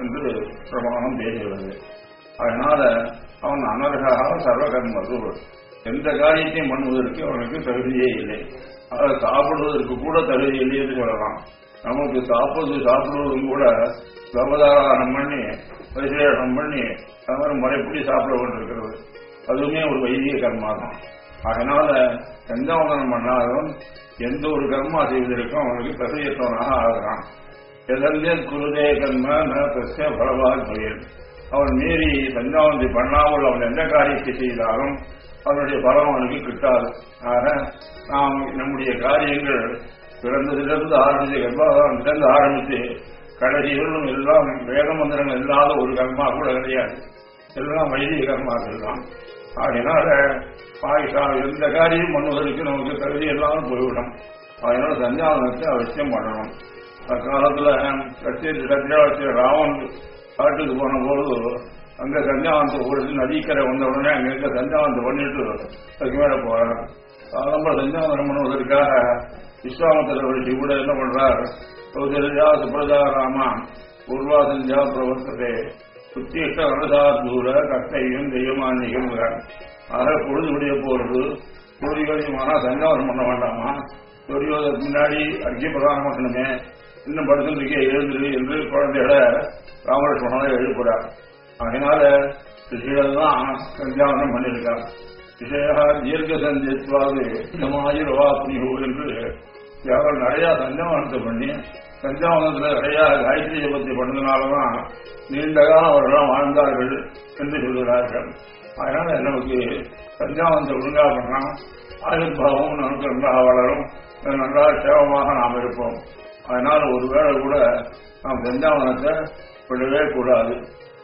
என்று பிரமாணம் பேசுகிறது அதனால அவன் அனர்காக சர்வகர்மது எந்த காரியத்தையும் பண்ணுவதற்கு அவனுக்கு தகுதியே இல்லை அதை சாப்பிடுவதற்கு கூட தகுதி இல்லை என்று சொல்லலாம் நமக்கு சாப்பிடுவது சாப்பிடுவதும் கூட சர்வதாராதனம் பண்ணி விசேஷம் பண்ணி அது மாதிரி முறைப்படி சாப்பிட கொண்டிருக்கிறது அதுவுமே ஒரு வைதிக கர்மா தான் அதனால எந்த உணரம் பண்ணாலும் எந்த ஒரு கர்மா செய்வதற்கும் அவனுக்கு தகுதியற்றவனாக ஆகிறான் எதல்லே குருதே கர்ம ந தஸ்ய பலவான் பெயர் அவன் மீறி சஞ்சாவந்தி பண்ணாமல் அவன் எந்த காரியத்தை செய்தாலும் அவனுடைய பலம் அவனுக்கு கிட்டாது ஆக நாம் நம்முடைய காரியங்கள் பிறந்ததிலிருந்து ஆரம்பித்து கர்ப்பாதாரத்திலிருந்து ஆரம்பித்து கடைசிகளும் எல்லாம் வேத மந்திரங்கள் இல்லாத ஒரு கர்மா கூட கிடையாது எல்லாம் வைதிக கர்மாக்கள் தான் அதனால பாகிஸ்தா எந்த காரியம் பண்ணுவதற்கு நமக்கு தகுதி இல்லாமல் போய்விடும் அதனால சஞ்சாவனத்தை அவசியம் பண்ணணும் அக்காலத்துல சத்திய சத்தியாவசிய ராவன் காட்டுக்கு போன போது அங்க சஞ்சாவனத்தை ஒரு நதிக்கரை வந்த உடனே அங்க இருக்க சஞ்சாவனத்தை பண்ணிட்டு அதுக்கு மேல போறாங்க காலம்பர சஞ்சாவனம் பண்ணுவதற்காக விஸ்வாமத்திர வழி கூட என்ன பண்றார் சௌதரியா சுப்ரஜா ராமா பூர்வா சஞ்சா பிரவர்த்ததே சுத்தியிட்ட வரதா தூர கர்த்தையும் தெய்வமானிகள் ஆக பொழுது விடிய போறது சூரியமான சஞ்சாவனம் பண்ண வேண்டாமா சூரியோதற்கு முன்னாடி அர்க்கிய பிரதானம் பண்ணணுமே இன்னும் படுத்துருக்கே எழுந்துரு என்று குழந்தைகளை ராமலட்சுமணனை எழுப்புறார் அதனால ரிஷிகள் தான் சஞ்சாவனம் பண்ணியிருக்கார் விஷயா தீர்க்க சந்தித்வாது இதமாயிரவா புனிகு என்று யாரும் நிறைய சஞ்சாவனத்தை பண்ணி சஞ்சாவனத்துல நிறைய காயத்ரி ஜபத்தை பண்ணதுனாலதான் நீண்ட காலம் அவர்கள் வாழ்ந்தார்கள் என்று சொல்கிறார்கள் அதனால நமக்கு சஞ்சாவனத்தை ஒழுங்கா பண்ணா ஆயுர்பாவம் நமக்கு நன்றாக வளரும் நன்றாக சேவமாக நாம் இருப்போம் அதனால ஒருவேளை கூட நாம் சஞ்சாவனத்தை விடவே கூடாது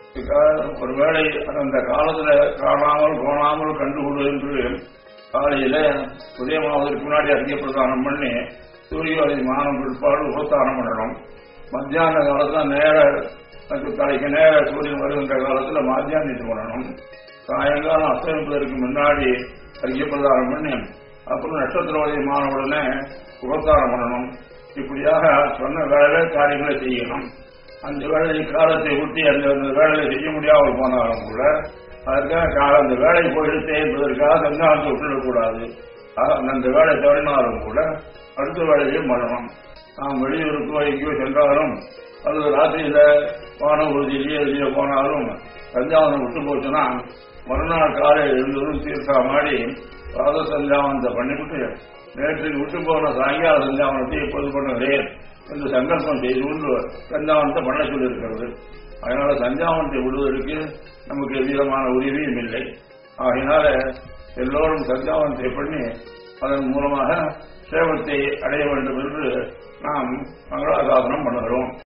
ஒருவேளை அந்த காலத்துல காணாமல் போனாமல் கண்டுகொடு என்று காலையில உதயமாவதற்கு முன்னாடி அறிக்கை பிரதானம் பண்ணி சூரியோதய மானம் பிற்பாடு உபஸ்தானம் பண்ணணும் மத்தியான காலத்துல நேர தலைக்கு நேர சூரியன் வருகின்ற காலத்துல மத்தியானத்து பண்ணணும் சாயங்காலம் அஸ்தமிப்பதற்கு முன்னாடி அறிக்கை பிரதானம் பண்ணி அப்புறம் நட்சத்திரோதய மாணவருடனே உபஸ்தானம் பண்ணணும் இப்படியாக சொன்ன வேலை காரியங்களை செய்யணும் அந்த வேலை காலத்தை ஒட்டி அந்த அந்த வேலையை செய்ய முடியாமல் போனாலும் கூட அதற்காக கால அந்த வேலை போயிடுத்தே என்பதற்காக சந்தானத்தை விட்டுடக்கூடாது அந்த வேலை தவறினாலும் கூட அடுத்த வேலையும் பண்ணணும் நாம் வெளியூருக்கோ எங்கேயோ சென்றாலும் அல்லது ராத்திரியில வான உறுதியிலேயே வெளியே போனாலும் சஞ்சாவனம் விட்டு போச்சுன்னா மறுநாள் காலை எழுந்ததும் தீர்த்தா மாடி பாத சஞ்சாவனத்தை பண்ணிவிட்டு நேற்று விட்டு போன சாயங்கால சஞ்சாவனத்தை எப்போது பண்ணுகிறேன் என்று சங்கல்பம் செய்து கொண்டு சஞ்சாவனத்தை பண்ண சொல்லியிருக்கிறது அதனால சஞ்சாவனத்தை விடுவதற்கு நமக்கு எவ்விதமான உரிமையும் இல்லை ஆகினால எல்லோரும் சஞ்சாவனத்தை பண்ணி அதன் மூலமாக சேவத்தை அடைய வேண்டும் என்று நாம் மங்களாசாசனம் பண்ணுகிறோம்